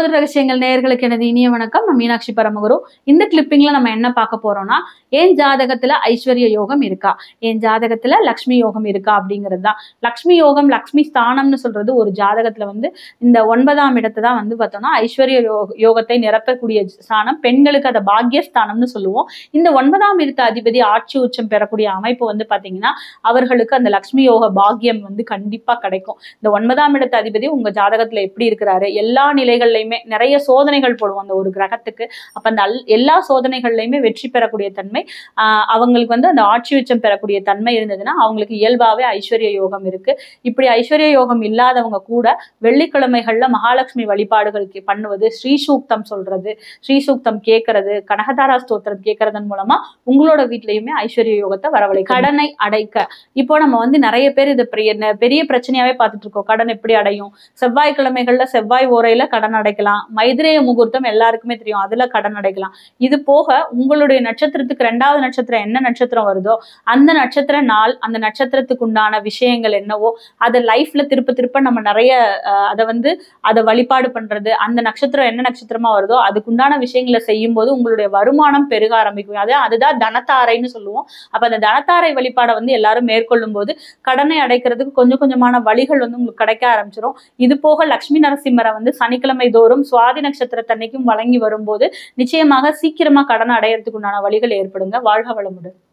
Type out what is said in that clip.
ஜோதிட ரகசியங்கள் நேயர்களுக்கு எனது இனிய வணக்கம் நான் மீனாட்சி பரமகுரு இந்த கிளிப்பிங்ல நம்ம என்ன பார்க்க போறோம்னா என் ஜாதகத்துல ஐஸ்வர்ய யோகம் இருக்கா என் ஜாதகத்துல லக்ஷ்மி யோகம் இருக்கா அப்படிங்கிறது தான் லக்ஷ்மி யோகம் லக்ஷ்மி ஸ்தானம்னு சொல்றது ஒரு ஜாதகத்துல வந்து இந்த ஒன்பதாம் இடத்தை தான் வந்து பார்த்தோம்னா ஐஸ்வர்ய யோ- யோகத்தை நிரப்பக்கூடிய ஸ்தானம் பெண்களுக்கு அதை பாக்யஸ்தானம்னு சொல்லுவோம் இந்த ஒன்பதாம் இடத்த அதிபதி ஆட்சி உச்சம் பெறக்கூடிய அமைப்பு வந்து பாத்தீங்கன்னா அவர்களுக்கு அந்த லக்ஷ்மி யோக பாக்கியம் வந்து கண்டிப்பா கிடைக்கும் இந்த ஒன்பதாம் இடத்த அதிபதி உங்க ஜாதகத்துல எப்படி இருக்கிறாரு எல்லா நிலைகள்லையுமே நிறைய சோதனைகள் போடுவோம் அந்த ஒரு கிரகத்துக்கு அப்ப அந்த அல்- எல்லா சோதனைகள்லையுமே வெற்றி பெறக்கூடிய தன்மை ஆஹ் அவங்களுக்கு வந்து அந்த ஆட்சி உச்சம் பெறக்கூடிய தன்மை இருந்ததுன்னா அவங்களுக்கு இயல்பாவே ஐஸ்வர்ய யோகம் இருக்கு இப்படி ஐஸ்வர்ய யோகம் இல்லாதவங்க கூட வெள்ளிக்கிழமைகள்ல மகாலட்சுமி வழிபாடுகள் கே- பண்ணுவது ஸ்ரீசூக்தம் சொல்றது ஸ்ரீசூக்தம் கேட்கறது கனகதாரா ஸ்தோத்திரம் கேட்கறதன் மூலமா உங்களோட வீட்லயுமே ஐஸ்வர்ய யோகத்தை வரவழை கடனை அடைக்க இப்போ நம்ம வந்து நிறைய பேர் இது பெரிய பெரிய பிரச்சனையாவே பார்த்துட்டு இருக்கோம் கடன் எப்படி அடையும் செவ்வாய்க்கிழமைகள்ல செவ்வாய் ஓரையில கடன் அடைக்கலாம் மைதிரேய முகூர்த்தம் எல்லாருக்குமே தெரியும் அதுல கடன் அடைக்கலாம் இது போக உங்களுடைய நட்சத்திரத்துக்கு ரெண்டாவது நட்சத்திரம் என்ன நட்சத்திரம் வருதோ அந்த நட்சத்திர நாள் அந்த நட்சத்திரத்துக்கு உண்டான விஷயங்கள் என்னவோ அதை லைஃப்ல திருப்ப திருப்ப நம்ம நிறைய அஹ், அதை வந்து அதை வழிபாடு பண்றது அந்த நட்சத்திரம் என்ன நட்சத்திரமா வருதோ அதுக்குண்டான விஷயங்களை செய்யும் போது உங்களுடைய வருமானம் பெருக ஆரம்பிக்கும் அது அதுதான் தனத்தாரைன்னு சொல்லுவோம் அப்ப அந்த தனத்தாரை வழிபாடை வந்து எல்லாரும் மேற்கொள்ளும் போது கடனை அடைக்கிறதுக்கு கொஞ்சம் கொஞ்சமான வழிகள் வந்து உங்களுக்கு கிடைக்க ஆரம்பிச்சிடும் இது போக லட்சுமி நரசிம்மரை வந்து சனிக்கிழமை தோறும் சுவாதி நட்சத்திரத்தன்னைக்கும் வழங்கி வரும்போது நிச்சயமாக சீக்கிரமா கடன் அடையறதுக்கு உண்டான வழிகள் ஏற்படுங்க வாழ்க வளமுடன்